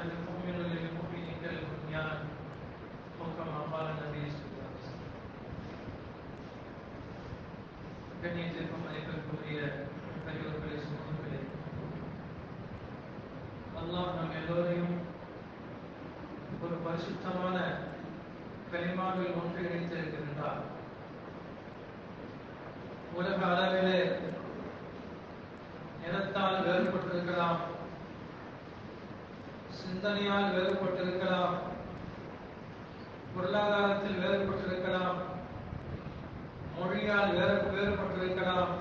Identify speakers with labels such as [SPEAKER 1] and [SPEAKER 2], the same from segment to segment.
[SPEAKER 1] محمد مؤمن للمؤمن كالبنيان وكما قال النبي صلى الله عليه وسلم கண்ணியத்திற்கும் மதிப்பிற்குரிய பெரியவர்களே சமூகங்களே அல்லாஹ் நம் எல்லோரையும் ஒரு பரிசுத்தமான கலிமாவில் ஒன்றிணைத்திருக்கின்றார் உலக அளவிலே நிறத்தால் வேறுபட்டிருக்கலாம் சிந்தனையால் வேறுபட்டிருக்கலாம் பொருளாதாரத்தில் வேறுபட்டிருக்கலாம் மொழியால் வேறு வேறுபட்டிருக்கலாம்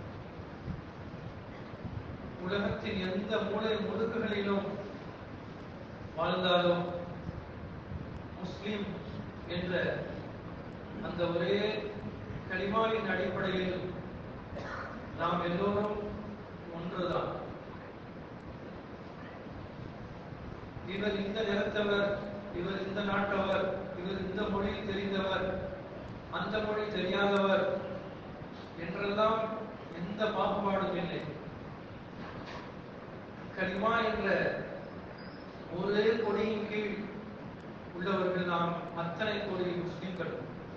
[SPEAKER 1] உலகத்தின் எந்த மூலை முடுக்குகளிலும் வாழ்ந்தாலும் முஸ்லிம் என்ற அந்த ஒரே கலிமாவின் அடிப்படையில் நாம் எல்லோரும் ஒன்றுதான் இவர் இந்த நிறத்தவர் இவர் இந்த நாட்டவர் இவர் இந்த மொழி தெரிந்தவர் அந்த மொழி தெரியாதவர் என்றெல்லாம் எந்த பாகுபாடும் இல்லை கலிமா என்ற ஒரே கொடியின் கீழ் உள்ளவர்கள் நாம் அத்தனை கோடி முஸ்லிம்கள்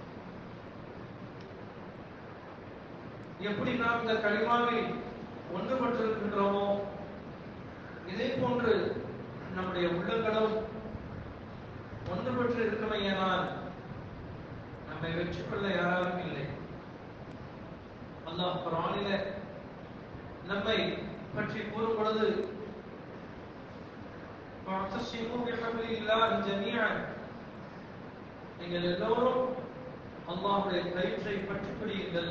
[SPEAKER 1] எப்படி நாம் இந்த களிமாவில் ஒன்றுபட்டிருக்கின்றோமோ இதே போன்று நம்முடைய உள்ளங்களும் ஒன்றுபட்டு இருக்குமையானால் நம்மை வெற்றி கொள்ள யாராலும் இல்லை அல்லாஹ் குரானில நம்மை பற்றி கூறும் பொழுது واعتصموا بحبل الله جميعا நீங்கள் எல்லோரும் அல்லாஹ்வுடைய கயிற்றை பற்றி பிடியுங்கள்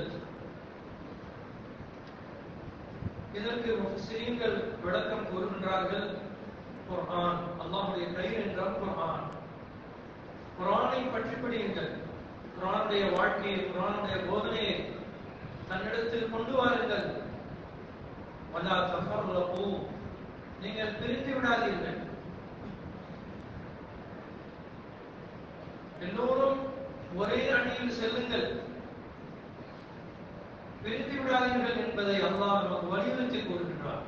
[SPEAKER 1] இதற்கு முஃபஸிரீன்கள் விளக்கம் கூறுகின்றார்கள் குர்ஆன் அல்லாஹ்வுடைய கயிறு என்றால் குர்ஆன் குர்ஆனை பற்றி பிடியுங்கள் குர்ஆனுடைய வாழ்க்கையை குர்ஆனுடைய போதனையை தன்னிடத்தில் கொண்டு வாருங்கள் வலா தஃபர்ரகு நீங்கள் பிரிந்து விடாதீர்கள் எல்லோரும் ஒரே அணியில் செல்லுங்கள் பிரிந்து விடாதீர்கள் என்பதை அல்லாஹ் நமக்கு வலியுறுத்தி கூறுகின்றார்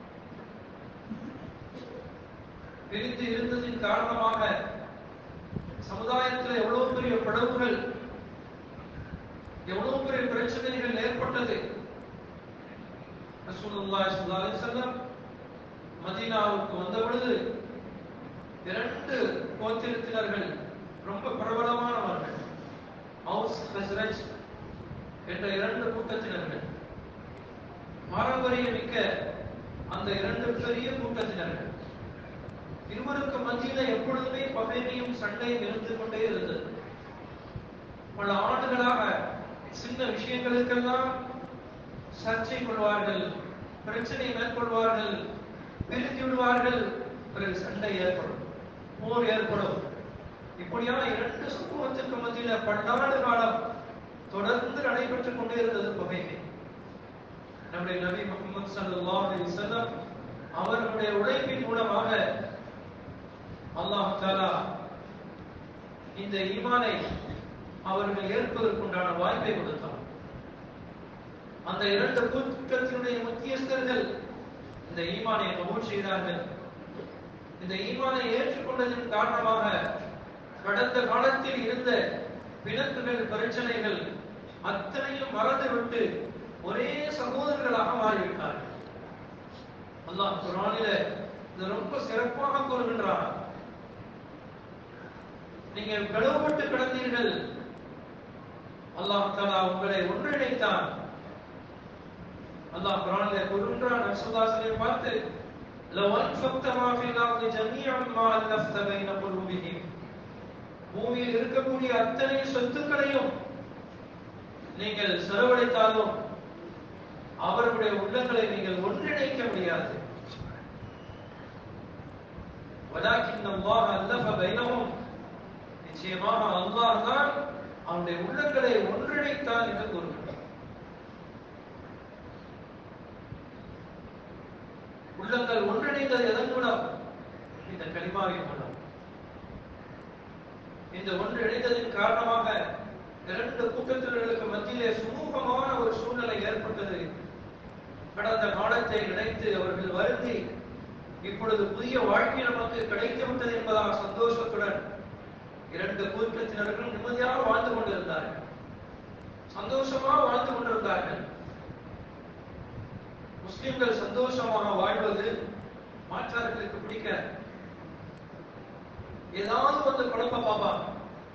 [SPEAKER 1] பிரிந்து இருந்ததின் காரணமாக சமுதாயத்தில் எவ்வளவு பெரிய பிளவுகள் எவ்வளவு பெரிய பிரச்சனைகள் ஏற்பட்டது ரசூலுல்லாஹி ஸல்லல்லாஹு அலைஹி வஸல்லம் மதீனாவுக்கு வந்த பொழுது இரண்டு கோத்திரத்தினர்கள் ரொம்ப பிரபலமானவர்கள் ஹவுஸ் ஹஸ்ரஜ் என்ற இரண்டு கூட்டத்தினர்கள் பாரம்பரிய மிக்க அந்த இரண்டு பெரிய கூட்டத்தினர்கள் இருவருக்கு மத்தியில எப்பொழுதுமே பகைமையும் சண்டையும் இருந்து கொண்டே இருந்தது பல ஆண்டுகளாக சின்ன விஷயங்களுக்கெல்லாம் சர்ச்சை கொள்வார்கள் பிரச்சனை மேற்கொள்வார்கள் பிரித்து விடுவார்கள் பிறகு சண்டை ஏற்படும் போர் ஏற்படும் இப்படியான இரண்டு சமூகத்திற்கு மத்தியில பன்னாண்டு காலம் தொடர்ந்து நடைபெற்றுக் கொண்டே இருந்தது பகைமை நம்முடைய நபி முகமது ஸல்லல்லாஹு அலைஹி வஸல்லம் அவர்களுடைய உழைப்பின் மூலமாக அல்லாஹ் தஆலா இந்த ஈமானை அவர்கள் ஏற்பதற்குண்டான வாய்ப்பை கொடுத்தார் அந்த இரண்டு கூட்டத்தினுடைய முக்கியஸ்தர்கள் இந்த ஈமானை கபூல் செய்தார்கள் இந்த ஈமானை ஏற்றுக்கொண்டதன் காரணமாக கடந்த காலத்தில் இருந்த பிணக்குகள் பிரச்சனைகள் அத்தனையும் மறந்துவிட்டு ஒரே சகோதரர்களாக மாறிவிட்டார்கள் அல்லாஹ் குரானில இது ரொம்ப சிறப்பாக கூறுகின்றார் நீங்கள் பிளவுபட்டு கிடந்தீர்கள் அல்லாஹ் தஆலா உங்களை ஒன்றிணைத்தான் அல்லாஹ் குரானில கூறுகின்றான் ரசூலுல்லாஹி பார்த்து لو أنفقت ما في الأرض جميعا ما ألفت بين قلوبهم பூமியில் இருக்கக்கூடிய அத்தனை சொத்துக்களையும் நீங்கள் செலவழித்தாலும் அவர்களுடைய உள்ளங்களை நீங்கள் ஒன்றிணைக்க முடியாது வலாக்கின் அல்லாஹ் அல்லஃப பைனஹும் நிச்சயமாக அல்லாஹ் தான் அவனுடைய உள்ளங்களை ஒன்றிணைத்தான் என்று கூறுகிறார் உள்ளங்கள் ஒன்றிணைந்தது எதன் மூலம் இந்த கலிமாவின் மூலம் இந்த ஒன்றிணைந்ததின் காரணமாக இரண்டு கூட்டத்தினர்களுக்கு மத்தியிலே சுமூகமான ஒரு சூழ்நிலை ஏற்பட்டது கடந்த காலத்தை நினைத்து அவர்கள் வருந்தி இப்பொழுது புதிய வாழ்க்கை நமக்கு கிடைத்து விட்டது என்பதால் சந்தோஷத்துடன் இரண்டு கூட்டத்தினர்களும் நிம்மதியாக வாழ்ந்து கொண்டிருந்தார்கள் சந்தோஷமாக வாழ்ந்து கொண்டிருந்தார்கள் முஸ்லிம்கள் சந்தோஷமாக வாழ்வது மாற்றார்களுக்கு பிடிக்க ஏதாவது வந்து குழப்ப பார்ப்பாங்க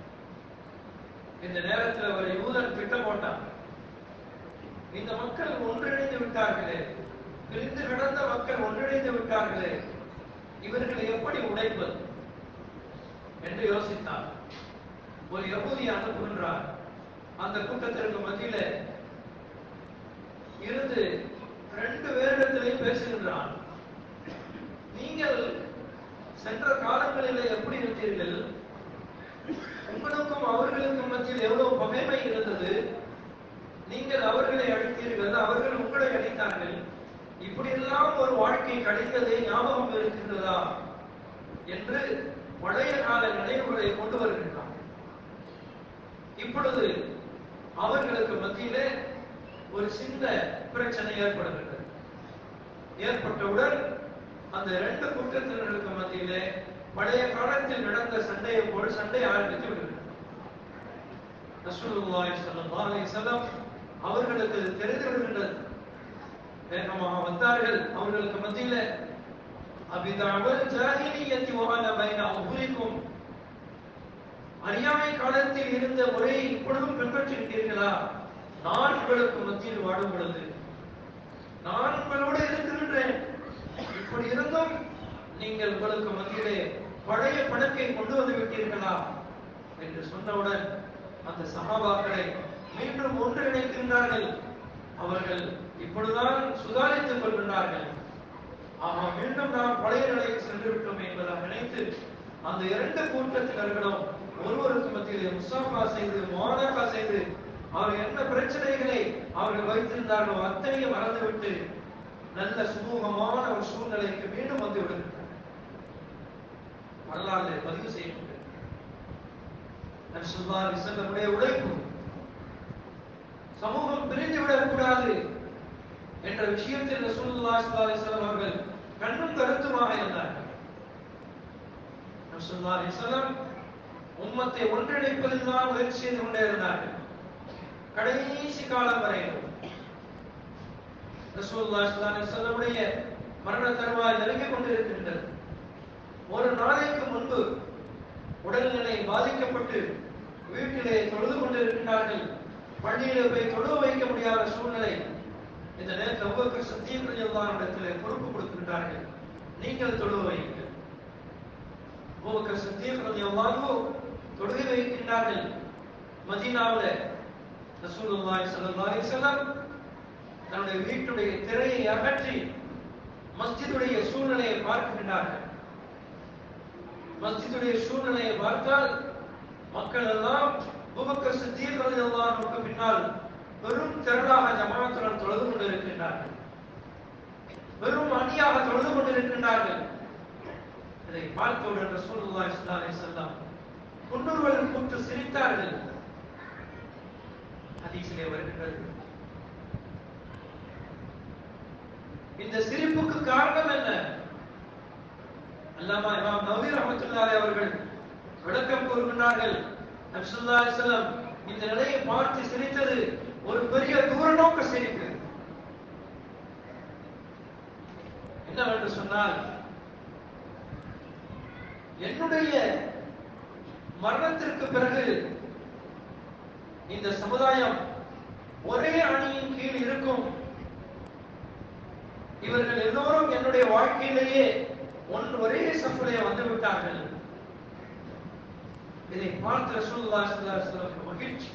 [SPEAKER 1] இந்த நேரத்தில் ஒரு யூதன் திட்டம் போட்டான் இந்த மக்கள் ஒன்றிணைந்து விட்டார்களே பிரிந்து கிடந்த மக்கள் ஒன்றிணைந்து விட்டார்களே இவர்களை எப்படி உடைப்பது என்று யோசித்தார் ஒரு யகுதி அனுப்புகின்றார் அந்த கூட்டத்திற்கு மத்தியில இருந்து ரெண்டு பேரிடத்திலையும் பேசுகின்றான் நீங்கள் சென்ற காலங்களிலே எப்படி இருந்தீர்கள் உங்களுக்கும் அவர்களுக்கும் மத்தியில் எவ்வளவு பகைமை இருந்தது நீங்கள் அவர்களை அழித்தீர்கள் அவர்கள் உங்களை அழித்தார்கள் இப்படியெல்லாம் ஒரு வாழ்க்கை கழித்ததே ஞாபகம் இருக்கின்றதா என்று பழைய கால நினைவுகளை கொண்டு வருகின்றான் இப்பொழுது அவர்களுக்கு மத்தியிலே ஒரு சின்ன பிரச்சனை ஏற்படுகின்றது ஏற்பட்டவுடன் அந்த இரண்டு கூட்டத்தினருக்கு மத்தியிலே பழைய காலத்தில் நடந்த சண்டையை போல் சண்டை ஆரம்பித்து விடுகிறது ரசூலுல்லாஹி ஸல்லல்லாஹு அலைஹி வஸல்லம் அவர்களுக்கு இது தெரிந்து விடுகின்றது வேகமாக வந்தார்கள் அவர்களுக்கு மத்தியில அபிதாவல் ஜாஹிலியத்தி வஹன பைன அஹுலிக்கும் அறியாமை காலத்தில் இருந்த முறையை இப்பொழுதும் பின்பற்றிருக்கிறீர்களா நான் உங்களுக்கு மத்தியில் வாடும் பொழுது நான் உங்களோடு இருக்கின்றேன் இப்படி இருந்தும் நீங்கள் உங்களுக்கு மத்தியிலே பழைய பணக்கை கொண்டு வந்து விட்டீர்களா என்று சொன்னவுடன் அந்த சகாபாக்களை மீண்டும் ஒன்றிணைக்கின்றார்கள் அவர்கள் இப்பொழுதுதான் சுதாரித்துக் கொள்கின்றார்கள் ஆமா மீண்டும் நாம் பழைய நிலைக்கு சென்று விட்டோம் என்பதாக நினைத்து அந்த இரண்டு கூட்டத்தினர்களும் ஒருவருக்கு மத்தியிலே முசாஃபா செய்து மோனாக்கா செய்து அவர் என்ன பிரச்சனைகளை அவர்கள் வைத்திருந்தார்களோ அத்தனையும் மறந்துவிட்டு நல்ல சுமூகமான ஒரு சூழ்நிலைக்கு மீண்டும் வந்து விடுகின்றனர் வரலாறு பதிவு செய்யப்பட்டு நபிசுல்லாஹி செல்லமுடைய உழைப்பு சமூகம் பிரிந்து விடக்கூடாது என்ற விஷயத்தில் ரசூலுல்லாஹி ஸல்லல்லாஹு அலைஹி வஸல்லம் அவர்கள் கண்ணும் கருத்துமாக இருந்தார்கள் ரசூலுல்லாஹி அலைஹி வஸல்லம் உம்மத்தை ஒன்றிணைப்பதில் தான் முயற்சி செய்து கொண்டே இருந்தார்கள் கடைசி காலம் வரையிலும் ரசூலுல்லாஹி ஸல்லல்லாஹு அலைஹி வஸல்லமுடைய மரண தருவாய் நெருங்கிக் கொண்டிருக்கின்றது ஒரு நாளைக்கு முன்பு உடல்நிலை பாதிக்கப்பட்டு வீட்டிலே தொழுது கொண்டிருக்கின்றார்கள் பள்ளியிலே போய் தொழுவ வைக்க முடியாத சூழ்நிலை இந்த நேரத்தில் அபூபக்கர் சத்தியம் ரலியல்லாஹு இடத்திலே பொறுப்பு கொடுக்கின்றார்கள் நீங்கள் தொழுவ வையுங்கள் அபூபக்கர் சத்தியம் ரலியல்லாஹு தொழுகை வைக்கின்றார்கள் மதீனாவுல ரசூலுல்லாஹி ஸல்லல்லாஹு அலைஹி வஸல்லம் தன்னுடைய வீட்டுடைய திரையை அகற்றி மஸ்ஜிதுடைய சூழ்நிலையை பார்க்கின்றார்கள் மஸ்ஜிதுடைய சூழ்நிலையை பார்த்தால் மக்கள் எல்லாம் அபூபக்கர் சித்தீக் ரலியல்லாஹு அன்ஹுக்கு பின்னால் வெறும் திரளாக ஜமாத்துடன் தொழுது கொண்டிருக்கின்றார்கள் வெறும் அணியாக தொழுது கொண்டிருக்கின்றார்கள் இதை பார்த்தவுடன் ரசூலுல்லாஹி ஸல்லல்லாஹு அலைஹி வஸல்லம் குன்னூர்களில் கூட்டு சிரித்தார்கள் ஹதீஸிலே வருகின்றது இந்த சிரிப்புக்கு காரணம் என்ன அல்லாமா இமாம் நவீர் ரஹமத்துல்லாஹி அவர்கள் விளக்கம் கூறுகின்றார்கள் நபி ஸல்லல்லாஹு அலைஹி வஸல்லம் இந்த நிலையை பார்த்து சிரித்தது ஒரு பெரிய தூரநோக்க சிரிப்பு என்னவென்று சொன்னால் என்னுடைய மரணத்திற்கு பிறகு இந்த சமுதாயம் ஒரே அணியின் கீழ் இருக்கும் இவர்கள் எல்லோரும் என்னுடைய வாழ்க்கையிலேயே ஒன் ஒரே சஃபிலே வந்து விட்டார்கள் இதை பார்த்து ரசூலுல்லாஹி ஸல்லல்லாஹு அலைஹி வஸல்லம் மகிழ்ச்சி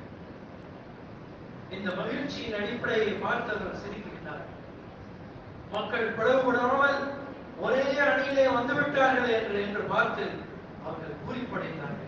[SPEAKER 1] இந்த மகிழ்ச்சியின் அடிப்படையை பார்த்தவர் சிரிக்கின்றார் மக்கள் பிளவுபடாமல் ஒரே அணியிலே வந்து விட்டார்கள் என்று என்று பார்த்து அவர்கள் பூரிப்படைந்தார்கள்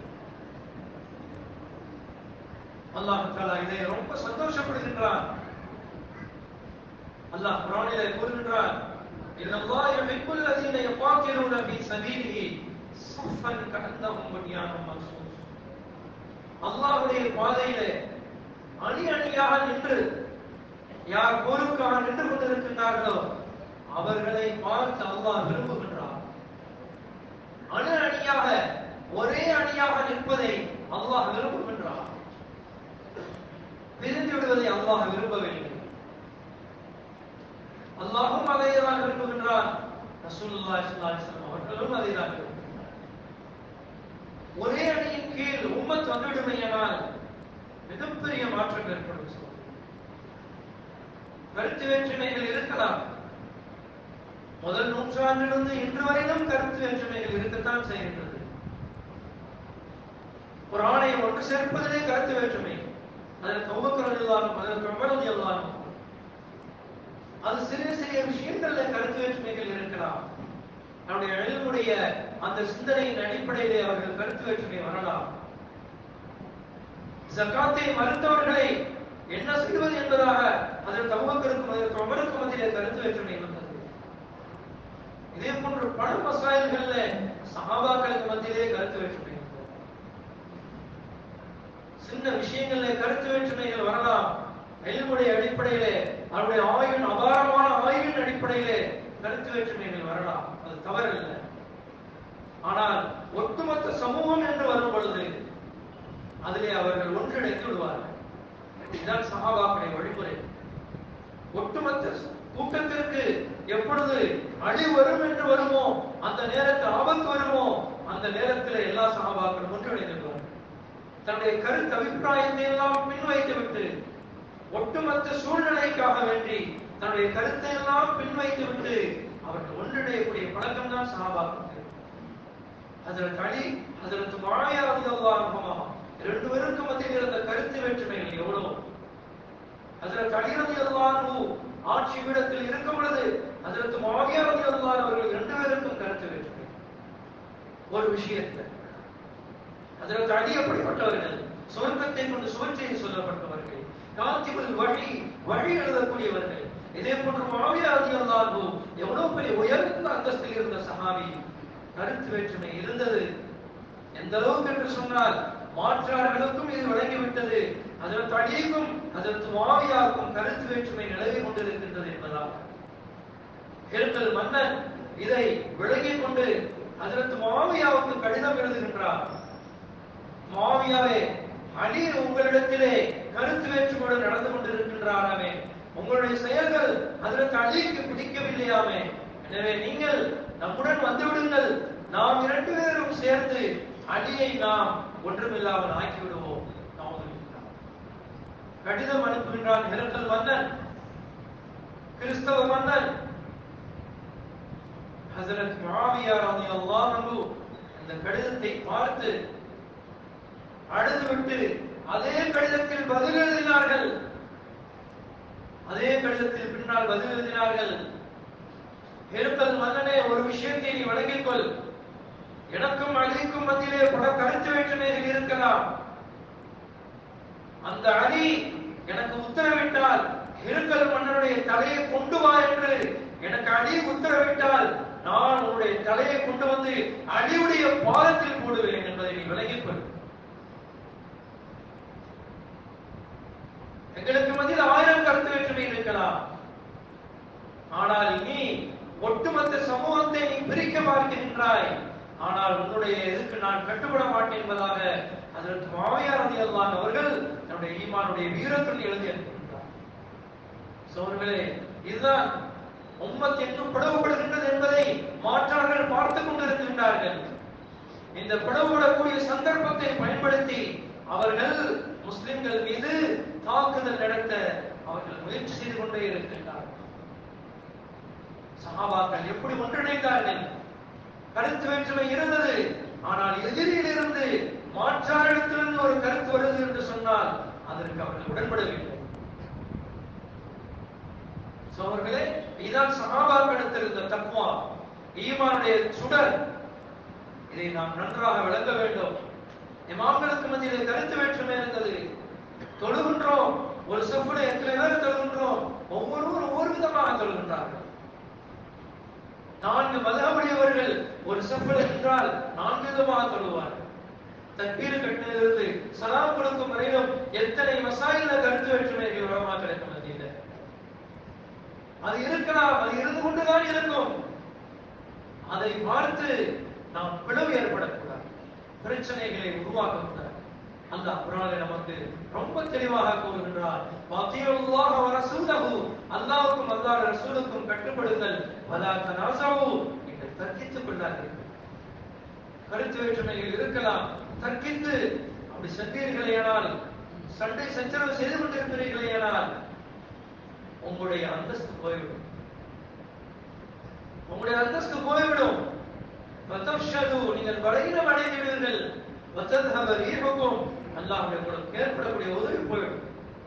[SPEAKER 1] அல்லாஹ் தஆலா இதை ரொம்ப சந்தோஷப்படுகின்றான் அல்லாஹ் குர்ஆனிலே கூறுகின்றான் இன்னல்லாஹ் யுஹிப்புல் லதீன யுகாத்திலூன ஃபீ சபீலிஹி ஸஃபன் கஅன்னஹும் புன்யானும் மர்சூஸ் அல்லாஹ்வுடைய பாதையிலே அணி அணியாக நின்று யார் போருக்காக நின்று கொண்டிருக்கின்றார்களோ அவர்களை பார்த்து அல்லாஹ் விரும்புகின்றார் அணு அணியாக ஒரே அணியாக நிற்பதை அல்லாஹ் விரும்புகின்றார் பிரிந்து விடுவதை அல்லாஹ் விரும்பவில்லை அல்லாஹும் அதைதான் விரும்புகின்றான் ரசூலுல்லாஹி ஸல்லல்லாஹு அலைஹி வஸல்லம் அவர்களும் அதைதான் விரும்புகின்றார் ஒரே அணியின் கீழ் உம்மத் வந்துவிடுமையானால் மிகப்பெரிய மாற்றம் ஏற்படும் சகோதரர்களே. கருத்து வேற்றுமைகள் இருக்கலாம் முதல் நூற்றாண்டிலிருந்து இன்று வரையிலும் கருத்து வேற்றுமைகள் இருக்கத்தான் செய்கின்றது குரானை ஒன்று சேர்ப்பதிலே கருத்து வேற்றுமை அதில் தௌபக்கர் எல்லாரும் அதில் கமரது எல்லாரும் அது சிறிய சிறிய விஷயங்கள்ல கருத்து வேற்றுமைகள் இருக்கலாம் நம்முடைய எழுதுடைய அந்த சிந்தனையின் அடிப்படையிலே அவர்கள் கருத்து வேற்றுமை வரலாம் ஜக்காத்தை மறுத்தவர்களை என்ன செய்வது என்பதாக அதில் தவக்கருக்கும் அதற்கு அமருக்கும் மத்தியிலே கருத்து வேற்றுமை வந்தது இதே போன்று பல மசாயல்கள்ல சஹாபாக்களுக்கு மத்தியிலே கருத்து வேற்றுமை வந்தது சின்ன விஷயங்கள்ல கருத்து வேற்றுமைகள் வரலாம் எல்முடைய அடிப்படையிலே அவருடைய ஆய்வின் அபாரமான ஆய்வின் அடிப்படையிலே கருத்து வேற்றுமைகள் வரலாம் அது தவறில்லை ஆனால் ஒட்டுமொத்த சமூகம் என்று வரும் பொழுது அதிலே அவர்கள் ஒன்றிணைத்து விடுவார்கள் இதுதான் சகாபாக்களை வழிமுறை ஒட்டுமொத்த கூட்டத்திற்கு எப்பொழுது அழி வரும் என்று வருமோ அந்த நேரத்தில் ஆபத்து வருமோ அந்த நேரத்தில் எல்லா சகாபாக்களும் ஒன்றிணைந்துள்ளார்கள் தன்னுடைய கருத்து அபிப்பிராயத்தை எல்லாம் பின்வைத்து விட்டு ஒட்டுமொத்த சூழ்நிலைக்காக வேண்டி தன்னுடைய கருத்தை எல்லாம் பின்வைத்து விட்டு அவர்கள் ஒன்றிணையக்கூடிய பழக்கம் தான் சகாபாக்களுக்கு அதில் களி அதற்கு மாயாவது அல்லாஹ் ரெண்டு பேருக்கும் மத்தியில் இருந்த கருத்து வேற்றுமைகள் எவ்வளவு அதில் கடிரதி அல்லாஹு ஆட்சி பீடத்தில் இருக்கும் பொழுது அதற்கு மாவியாரதி அல்லாஹ் அவர்கள் இரண்டு பேருக்கும் கருத்து வேற்றுமை ஒரு விஷயத்தில் அதற்கு அடியப்பட்டவர்கள் சொர்க்கத்தை கொண்டு சுவற்றையை சொல்லப்பட்டவர்கள் காத்திபுல் வழி வழி எழுதக்கூடியவர்கள் இதே போன்று மாவியாரதி அல்லாஹு எவ்வளவு பெரிய உயர்ந்த அந்தஸ்தில் இருந்த சஹாபி கருத்து வேற்றுமை இருந்தது எந்த அளவுக்கு என்று சொன்னால் மாற்றார்களுக்கும் இது வழங்கிவிட்டது அதற்கு அடிக்கும் அதற்கு மாவியாருக்கும் கருத்து வேற்றுமை நிலவி கொண்டிருக்கின்றது என்பதால் ஹெர்கல் மன்னன் இதை விளங்கிக் கொண்டு அதற்கு மாவியாவுக்கு கடிதம் எழுதுகின்றார் மாவியாவே அலி உங்களிடத்திலே கருத்து வேற்றுமையுடன் நடந்து கொண்டிருக்கின்றாராமே உங்களுடைய செயல்கள் அதற்கு அலிக்கு பிடிக்கவில்லையாமே எனவே நீங்கள் நம்முடன் வந்து விடுங்கள் நாம் இரண்டு பேரும் சேர்ந்து அலியை நாம் ஒன்றுமில்லாமல் ஆக்கி விடுவோம் நவுதுபில்லாஹ். கடிதம் அனுப்புகின்றான் ஹெரக்கல் மன்னன் கிறிஸ்தவ மன்னன் ஹசரத் முஆவியா ரலியல்லாஹு அன்ஹு அந்த கடிதத்தை பார்த்து அழுதுவிட்டு அதே கடிதத்தில் பதில் எழுதினார்கள் அதே கடிதத்தில் பின்னால் பதில் எழுதினார்கள் ஹெருக்கல் மன்னனே ஒரு விஷயத்தை நீ வழங்கிக் கொள் எனக்கும் அலிக்கும் மத்தியிலே பல கருத்து வேற்றுமைகள் இருக்கலாம் அந்த அலி எனக்கு உத்தரவிட்டால் ஹெருக்கல் மன்னனுடைய தலையை கொண்டு வா என்று எனக்கு அலி உத்தரவிட்டால் நான் உன்னுடைய தலையை கொண்டு வந்து அலியுடைய பாதத்தில் போடுவேன் என்பதை நீ விலகிக் கொள் எங்களுக்கு மத்தியில் ஆயிரம் கருத்து வேற்றுமை இருக்கலாம் ஆனால் நீ ஒட்டுமொத்த சமூகத்தை நீ பிரிக்க பார்க்கின்றாய் ஆனால் உன்னுடைய இதுக்கு நான் கட்டுப்பட மாட்டேன் என்பதாக அதற்கு மாவையார் ரதி அவர்கள் தன்னுடைய ஈமானுடைய வீரத்தில் எழுதி அனுப்புகின்றார் சோர்களே இதுதான் உம்மத் எங்கும் பிளவுபடுகின்றது என்பதை மாற்றார்கள் பார்த்துக் கொண்டிருக்கின்றார்கள் இந்த பிளவுபடக்கூடிய சந்தர்ப்பத்தை பயன்படுத்தி அவர்கள் முஸ்லிம்கள் மீது தாக்குதல் நடத்த அவர்கள் முயற்சி செய்து கொண்டே இருக்கின்றார்கள் சஹாபாக்கள் எப்படி ஒன்றிணைந்தார்கள் கருத்து வேற்றுமை இருந்தது ஆனால் எதிரியிலிருந்து மாற்றாரிடத்திலிருந்து ஒரு கருத்து வருது என்று சொன்னால் அதற்கு அவர்கள் உடன்படவில்லை So, அவர்களே இதுதான் சகாபாக்களிடத்தில் இருந்த தக்குவா ஈமானுடைய சுடர் இதை நாம் நன்றாக விளங்க வேண்டும் இமாம்களுக்கு மத்தியிலே கருத்து வேற்றுமை இருந்தது தொழுகின்றோம் ஒரு செப்புல எத்தனை பேர் தொழுகின்றோம் ஒவ்வொருவரும் ஒவ்வொரு விதமாக தொழுகின்றார்கள் நான்கு மதமுடையவர்கள் ஒரு செப்பல் என்றால் நான்கு விதமாக தொழுவார்கள் தக்பீர் கட்டிலிருந்து சலாம் கொடுக்கும் வரையிலும் எத்தனை மசாயில கருத்து வேற்றுமைகள் உலமாக்களுக்கு மத்தியில் அது இருக்கலாம் அது இருந்து கொண்டுதான் இருக்கும் அதை பார்த்து நாம் பிளவு ஏற்படக்கூடாது பிரச்சனைகளை உருவாக்கக்கூடாது அல்லாஹ் குர்ஆனில் நமக்கு ரொம்ப தெளிவாக கூறுகின்றார் வத்தியுல்லாஹ வ ரசூலஹு அல்லாஹ்வுக்கும் அல்லாஹ் ரசூலுக்கும் கட்டுப்படுங்கள் வலா தனாசவு நீங்கள் தர்க்கித்துக் கொள்ளாதீர்கள் கருத்து வேற்றுமைகள் இருக்கலாம் தர்க்கித்து அப்படி சென்றீர்களேயானால் சண்டை சச்சரவு செய்து கொண்டிருக்கிறீர்களேயானால் உங்களுடைய அந்தஸ்து போய்விடும் உங்களுடைய அந்தஸ்து போய்விடும் வத்தப்ஷது நீங்கள் பலகீனம் அடைந்துவிடுவீர்கள் வத்தத்ஹப ரீஹுக்கும் அல்லாஹ்வுடைய உங்களுக்கு ஏற்படக்கூடிய உதவி போய்விடும்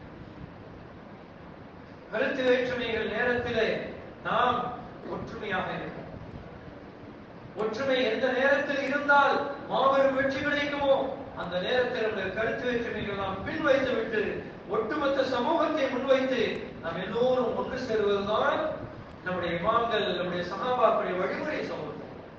[SPEAKER 1] கருத்து வேற்றுமைகள் நேரத்திலே நாம் ஒற்றுமையாக இருக்கிறோம் ஒற்றுமை எந்த நேரத்தில் இருந்தால் மாபெரும் வெற்றி கிடைக்குமோ அந்த நேரத்தில் நம்முடைய கருத்து வேற்றுமைகள் நாம் பின் வைத்து விட்டு ஒட்டுமொத்த சமூகத்தை முன்வைத்து நாம் எல்லோரும் ஒன்று சேருவதுதான் நம்முடைய இமாம்கள் நம்முடைய சகாபாக்களுடைய வழிமுறை சமூகம்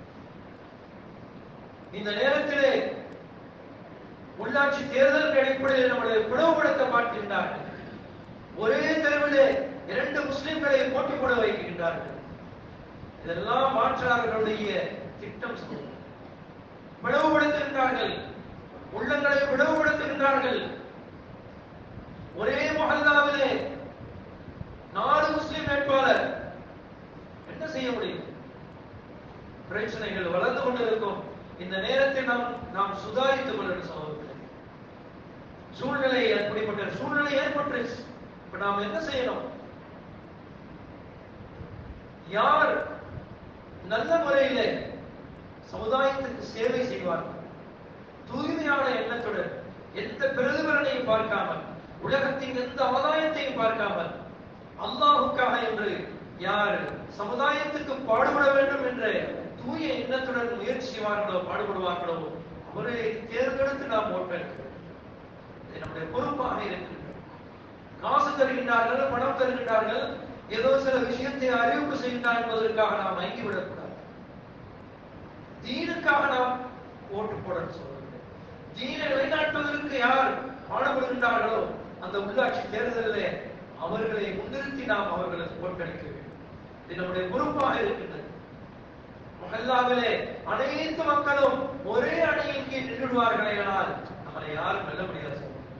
[SPEAKER 1] இந்த நேரத்திலே உள்ளாட்சி தேர்தல் அடிப்படையில் நம்மளை பிளவுபடுத்த பார்க்கின்றார்கள் ஒரே தெருவிலே இரண்டு முஸ்லிம்களை போட்டி போட வைக்கின்றார்கள் இதெல்லாம் மாற்றார்களுடைய திட்டம் சொல்லும். பிளவுபடுத்துகின்றார்கள் உள்ளங்களை பிளவுபடுத்துகின்றார்கள் ஒரே மொஹல்லாவிலே நாலு முஸ்லிம் வேட்பாளர் என்ன செய்ய முடியும் பிரச்சனைகள் வளர்ந்து கொண்டிருக்கும் இந்த நேரத்தில் நாம் நாம் சுதாரித்துக் கொள்ளணும் சகோதரர்களே சூழ்நிலை அப்படிப்பட்ட சூழ்நிலை ஏற்பட்டுருச்சு இப்ப நாம் என்ன செய்யணும் யார் நல்ல முறையிலே சமுதாயத்துக்கு சேவை செய்வார்கள் தூய்மையான எண்ணத்துடன் எந்த பிரதிபலனையும் பார்க்காமல் உலகத்தின் எந்த ஆதாயத்தையும் பார்க்காமல் அல்லாஹுக்காக என்று யார் சமுதாயத்துக்கு பாடுபட வேண்டும் என்ற தூய எண்ணத்துடன் முயற்சி செய்வார்களோ பாடுபடுவார்களோ அவரை தேர்ந்தெடுத்து நாம் ஓட்டெடுக்கிறோம் இது நம்முடைய பொறுப்பாக இருக்கின்றது காசு தருகின்றார்கள் பணம் தருகின்றார்கள் ஏதோ சில விஷயத்தை அறிவிப்பு செய்கின்றார் என்பதற்காக நாம் மயங்கிவிடக்கூடாது தீனுக்காக நாம் ஓட்டு போட சொல்லுங்கள் தீனை நிலைநாட்டுவதற்கு யார் பாடுபடுகின்றார்களோ அந்த உள்ளாட்சி தேர்தலிலே அவர்களை முன்னிறுத்தி நாம் அவர்களுக்கு ஓட்டளிக்க வேண்டும் இது நம்முடைய பொறுப்பாக இருக்கின்றது மஹல்லாவிலே அனைத்து மக்களும் ஒரே அணையின் கீழ் நின்றுடுவார்களேயானால் நம்மளை யாரும் வெல்ல முடியாது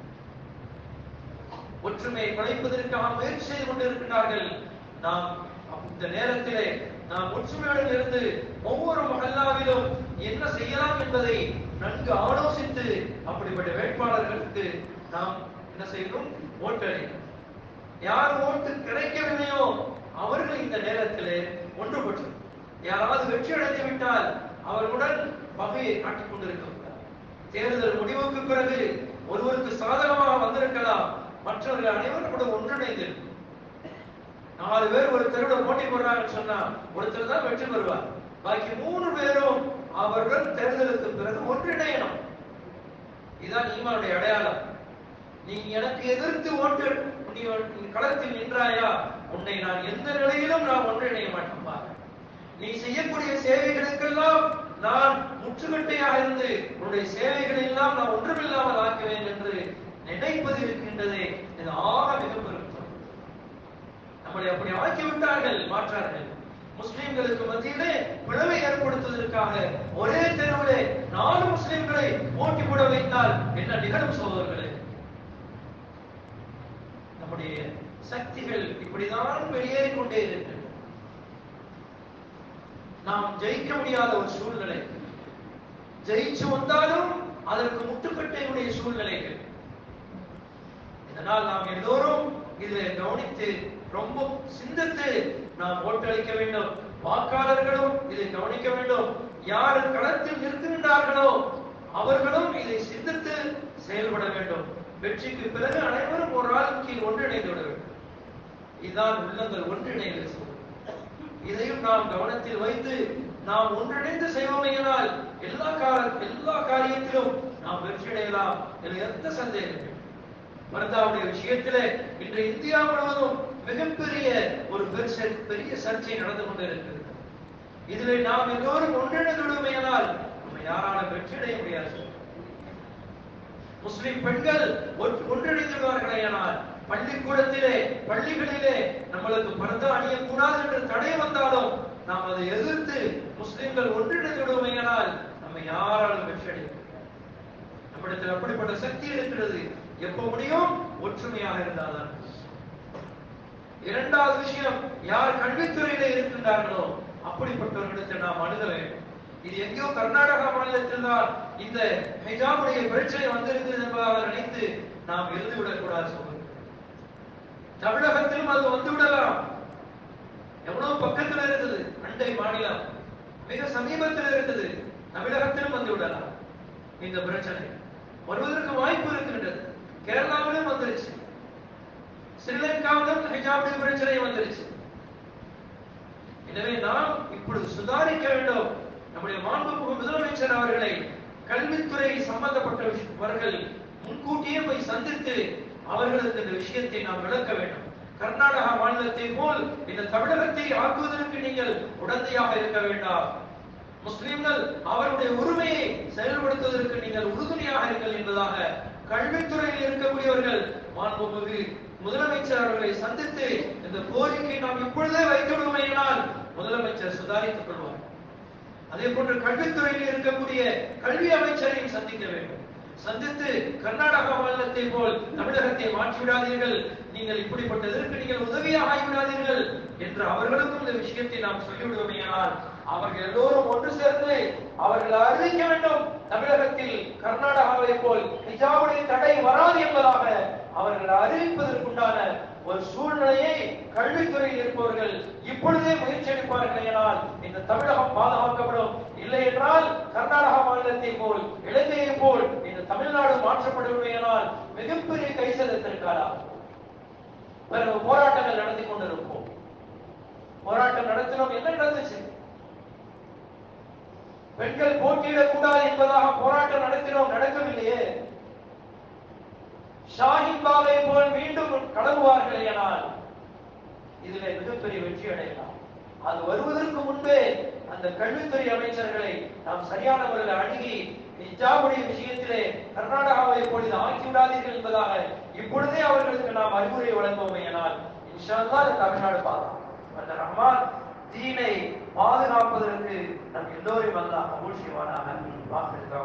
[SPEAKER 1] ஒற்றுமையை குலைப்பதற்காக முயற்சி செய்து கொண்டிருக்கிறார்கள் நாம் இந்த நேரத்திலே நாம் ஒற்றுமையுடன் இருந்து ஒவ்வொரு மஹல்லாவிலும் என்ன செய்யலாம் என்பதை நன்கு ஆலோசித்து அப்படிப்பட்ட வேட்பாளர்களுக்கு நாம் என்ன செய்யணும் ஓட்டளிக்கணும் யார் ஓட்டு கிடைக்கவில்லையோ அவர்கள் இந்த நேரத்திலே ஒன்றுபட்டு யாராவது வெற்றி அடைந்து விட்டால் அவர்களுடன் பகையை காட்டிக் கொண்டிருக்க கூடாது தேர்தல் முடிவுக்கு பிறகு ஒருவருக்கு சாதகமாக வந்திருக்கலாம் மற்றவர்கள் அனைவரும் கூட ஒன்றிணைந்து நாலு பேர் ஒரு தெருவில் போட்டி போடுறாங்கன்னு சொன்னா ஒருத்தர் தான் வெற்றி பெறுவார் பாக்கி மூணு பேரும் அவர்கள் தேர்தலுக்கு பிறகு ஒன்றிணையணும் இதுதான் ஈமானுடைய அடையாளம் நீ எனக்கு எதிர்த்து ஓட்டு நீ நீ களத்தில் நின்றாயா உன்னை நான் எந்த நிலையிலும் நான் ஒன்றிணைய மாட்டேன் பாரு. நீ செய்யக்கூடிய சேவைகளுக்கெல்லாம் நான் முற்றுகட்டையாக இருந்து உன்னுடைய சேவைகளை எல்லாம் நான் ஒன்றுமில்லாமல் ஆக்குவேன் என்று நினைப்பது இருக்கின்றதே இது ஆக மிக பெரும் தவறு. நம்மளை அப்படி ஆக்கிவிட்டார்கள் மாற்றார்கள் முஸ்லிம்களுக்கு மத்தியிலே பிளவை ஏற்படுத்துவதற்காக ஒரே தெருவிலே நாலு முஸ்லிம்களை போட்டி போட வைத்தால் என்ன நிகழும் சகோதரர்களே நம்முடைய சக்திகள் இப்படிதான் வெளியேறிக் கொண்டே இருக்கின்றன நாம் ஜெயிக்க முடியாத ஒரு சூழ்நிலை ஜெயிச்சு வந்தாலும் அதற்கு முட்டுக்கட்டையுடைய சூழ்நிலைகள் இதனால் நாம் எல்லோரும் இதில் கவனித்து ரொம்ப சிந்தித்து நாம் ஓட்டளிக்க வேண்டும் வாக்காளர்களும் இதை கவனிக்க வேண்டும் யார் களத்தில் நிற்கின்றார்களோ அவர்களும் இதை சிந்தித்து செயல்பட வேண்டும் வெற்றிக்கு பிறகு அனைவரும் ஒரு ஆள் கீழ் ஒன்றிணைந்து விட வேண்டும் இதுதான் உள்ளங்கள் ஒன்றிணைந்து சொல்வது. இதையும் நாம் கவனத்தில் வைத்து நாம் ஒன்றிணைந்து செய்வோமையினால் எல்லா கால எல்லா காரியத்திலும் நாம் வெற்றியடையலாம் இதில் எந்த சந்தேகம் இல்லை. மருந்தாவுடைய விஷயத்திலே இன்று இந்தியா முழுவதும் மிகப்பெரிய ஒரு பெருச பெரிய சர்ச்சை நடந்து கொண்டிருக்கிறது இதிலே நாம் எல்லோரும் ஒன்றிணைந்து விடுமையானால் நம்ம யாராலும் வெற்றியடைய முடியாது முஸ்லிம் பெண்கள் ஒன்- ஒன்றிணைந்துள்ளார்களேயானால் பள்ளிக்கூடத்திலே பள்ளிகளிலே நம்மளுக்கு பர்தா அணியக்கூடாது என்று தடை வந்தாலும் நாம் அதை எதிர்த்து முஸ்லிம்கள் ஒன்றிணைந்து விடுவோமையானால் நம்ம யாராலும் வெற்றி நம்மிடத்தில் அப்படிப்பட்ட சக்தி இருக்கிறது எப்ப முடியும் ஒற்றுமையாக இருந்தால்தான் இரண்டாவது விஷயம் யார் கல்வித்துறையில இருக்கின்றார்களோ அப்படிப்பட்டவர்களிடத்தில் நாம் அணுக வேண்டும் இது எங்கேயோ கர்நாடகா மாநிலத்தில் தான் இந்த ஹிஜாபுடைய பிரச்சனை வந்திருக்கிறது என்பதாக நினைத்து நாம் எழுதிவிடக் கூடாது சொல்லுங்கள் தமிழகத்திலும் அது வந்து விடலாம் எவ்வளவு பக்கத்துல இருக்குது அண்டை மாநிலம் மிக சமீபத்தில் இருக்குது தமிழகத்திலும் வந்து விடலாம் இந்த பிரச்சனை வருவதற்கு வாய்ப்பு இருக்கின்றது கேரளாவிலும் வந்துருச்சு ஸ்ரீலங்காவிலும் ஹிஜாபுடைய பிரச்சனை வந்துருச்சு எனவே நாம் இப்பொழுது சுதாரிக்க வேண்டும் நம்முடைய மாண்புமிகு முதலமைச்சர் அவர்களை கல்வித்துறை சம்பந்தப்பட்டவர்கள் முன்கூட்டியே போய் சந்தித்து அவர்களுக்கு இந்த விஷயத்தை நாம் விளக்க வேண்டும் கர்நாடகா மாநிலத்தை போல் இந்த தமிழகத்தை ஆக்குவதற்கு நீங்கள் உடந்தையாக இருக்க வேண்டாம் முஸ்லிம்கள் அவருடைய உரிமையை செயல்படுத்துவதற்கு நீங்கள் உறுதுணையாக இருங்கள் என்பதாக கல்வித்துறையில் இருக்கக்கூடியவர்கள் மாண்புமிகு முதலமைச்சர் அவர்களை சந்தித்து இந்த கோரிக்கை நாம் இப்பொழுதே வைத்து விடுவோமையினால் முதலமைச்சர் சுதாரித்துக் கொள்வார் அதே போன்று கல்வித்துறையில் இருக்கக்கூடிய கல்வி அமைச்சரையும் சந்திக்க வேண்டும் சந்தித்து கர்நாடகா மாநிலத்தை போல் தமிழகத்தை மாற்றி விடாதீர்கள் நீங்கள் இப்படிப்பட்டதற்கு நீங்கள் உதவியாக ஆகிவிடாதீர்கள் என்று அவர்களுக்கும் இந்த விஷயத்தை நாம் சொல்லிவிடுவோமையானால் அவர்கள் எல்லோரும் ஒன்று சேர்ந்து அவர்கள் அறிவிக்க வேண்டும் தமிழகத்தில் கர்நாடகாவை போல் ஹிஜாபுடைய தடை வராது என்பதாக அவர்கள் அறிவிப்பதற்குண்டான ஒரு சூழ்நிலையை கல்வித்துறையில் இருப்பவர்கள் இப்பொழுதே முயற்சி எடுப்பார்கள் என்றால் இந்த தமிழகம் பாதுகாக்கப்படும் இல்லை என்றால் கர்நாடகா மாநிலத்தை போல் இலங்கையை போல் இந்த தமிழ்நாடு மாற்றப்படுவதையானால் மிகப்பெரிய கைசலத்திற்காரா பிறகு போராட்டங்கள் நடத்தி கொண்டிருப்போம் போராட்டம் நடத்தினோம் என்ன நடந்துச்சு பெண்கள் போட்டியிடக்கூடாது என்பதாக போராட்டம் நடத்தினோம் நடக்கவில்லையே ஷாஹின் பாவை போல் மீண்டும் கடவுவார்கள் எனால் இதிலே மிகப்பெரிய வெற்றி அடையலாம் அது வருவதற்கு முன்பே அந்த கல்வித்துறை அமைச்சர்களை நாம் சரியான முறையில் அணுகி ஹிஜாபுடைய விஷயத்திலே கர்நாடகாவை பொழுது ஆக்கி விடாதீர்கள் என்பதாக இப்பொழுதே அவர்களுக்கு நாம் அறிவுரை வழங்குவோமே ஆனால் இன்ஷா அல்லாஹ் இந்த தமிழ்நாடு பாதுகாக்கும் அந்த ரஹ்மான் தீனை பாதுகாப்பதற்கு நம் எல்லோரையும் அல்லாஹ் கபூல் செய்வானாக வாக்கு